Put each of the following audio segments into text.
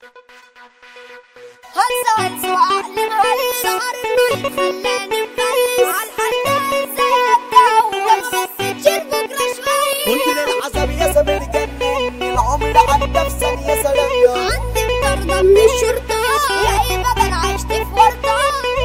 هزعل وعقلي مهلس صار انه خلاني مفلس عالحنان زي اتجوز سجل بكره شوي كل العذاب يا سمير جنني العمر عدى في ثانية سلام عندي مطاردة من الشرطة يا اما انا عشت في ورطة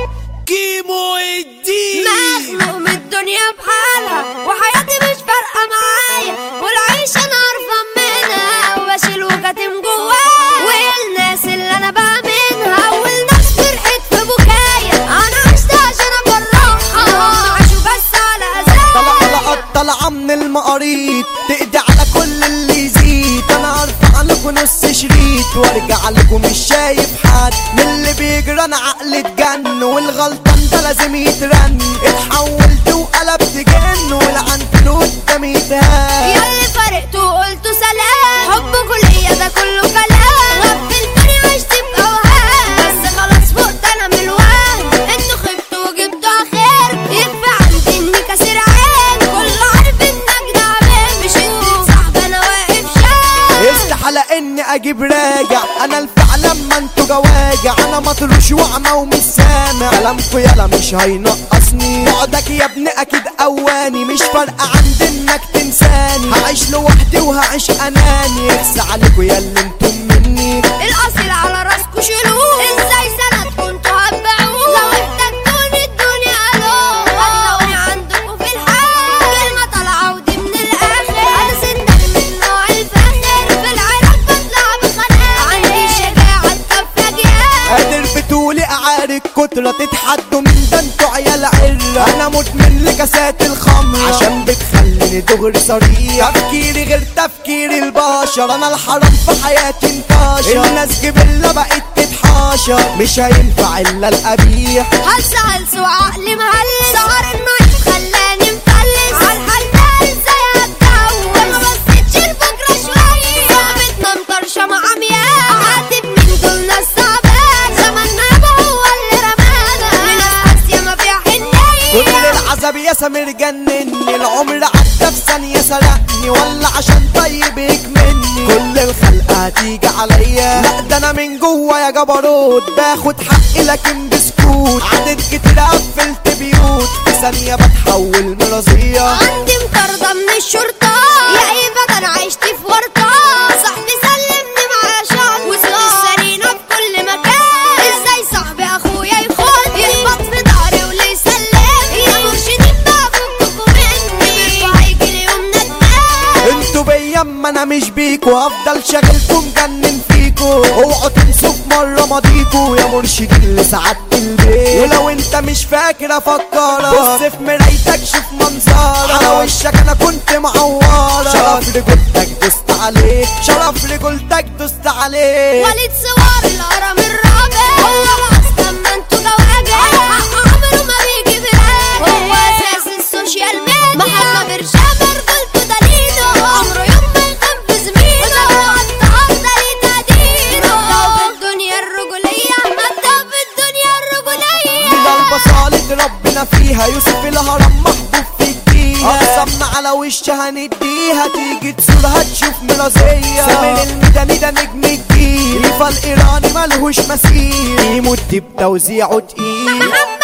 كيمو الدين مخنوق من الدنيا بحالها وحياتي مش فارقة معايا والعيش انا عارفة منها وبشيل وكاتم جوايا والناس اللي انا بأمنها والناس فرحت في بكايا انا عشت عشان ابرحها هم عاشوا بس على طلع اذايا لقط طالعة من المقاريط تقضي على كل اللي يزيد انا ارفع لكم نص شريط وارجع لكم مش شايف حد من اللي بيجرى انا عقلي اتجن والغلطان ده لازم يترن اتحولت وقلبت جن والعنكبوت ده ميتهان ياللي فرقت وقلت سلام حبكوا ليا ده كله كلام غفلتوني عشت بأوهام بس خلاص فقت انا من الوهم انتوا خبتوا وجبتوا اخر يكفي عندي اني كسر عين كله عارف انك دعبان مش انت صاحب انا واقف شايف استحالة اني اجيب راجع انا الفعل لما انتوا جواجع انا مطروش واعمى ومش سامع كلامكوا يلا مش هينقصني بعدك يا ابني اكيد اواني مش فارقة عندي انك تنساني هعيش لوحدي وهعيش اناني يخسى عليكوا يا اللي انتم مني الاصيل على راسكوا شيلوه ازاي سند كنتوا هتبيعوه لو احتجتوني الدنيا الو هتلاقوني عندكوا في الحال كلمة طالعة ودي من الاخر انا سندر من نوع الفخر في العراق بطلع بخناق عندي شجاعة تكفى جهاد قادر بتقولي اعارك كترة تتحدوا من ده انتوا عيال عرة انا مدمن لكاسات الخمر عشان بتخليني دغري صريح تفكيري غير تفكير البشر انا الحرام في حياتي انتشر الناس جبلة بقت تتحاشر مش هينفع الا القبيح هلس هلس وعقلي مهلس سهر النايت خلاني مفلس عالحنان ازاي اتجوز ما بصيتش لبكره شوية صاحبتنا مطرشة مع عمياء عاتب من دول ناس تعبان زماننا يابا هو اللي رمانا لناس قاسية ما فيها كل حنية العذاب يا سمير جنني العمر عدى في ثانية سرقني ولا عشان طيبك مني كل الخلق هتيجي عليا لا ده انا من جوا يا جبروت باخد حقي لكن بسكوت عدد كتير قفلت بيوت في ثانية بتحول مرضية عندي مطاردة من الشرطة يا ايفا انا عشت في ورطة صاحبي سلمني مع شعب وسط السرينة في كل مكان ازاي صاحبي اخويا يخون يخبط في ضهري وليه يسلم يا مرشدين بقى فككوا مني بيرفع يجيلي يوم ندمان انتوا بيا اما انا مش بيكوا هفضل شاغلكم جنن فيكوا اوعوا تنسوا في مرة ماضيكوا يا مرشدين لسعادة البيت ولو انت مش فاكر افكرك بص في مرايتك شوف منظرك على وشك انا كنت معورة شرف رجولتك دوست عليك شرف رجولتك دوست عليك وليد صور الهرم الرابع هو اصلا ما انتوا جواجع حق عمره ما بيجي في العاجل هو اساس السوشيال ميديا محمد برشام رجولته دليله عمره يوم ما يخاف في زميله وقطع ده ليه تقديره مبدأ في الدنيا الرجولية مبدأ في الدنيا الرجولية من البصالة ربنا فيها يوسف الهرم محبوب في الجيها اقسمنا على وش هنديها تيجي تصورها تشوف مرازية سامر الميداني ده نجم الجيل ريفا الايراني ملهوش مثيل يمد بتوزيعه تقيل محمد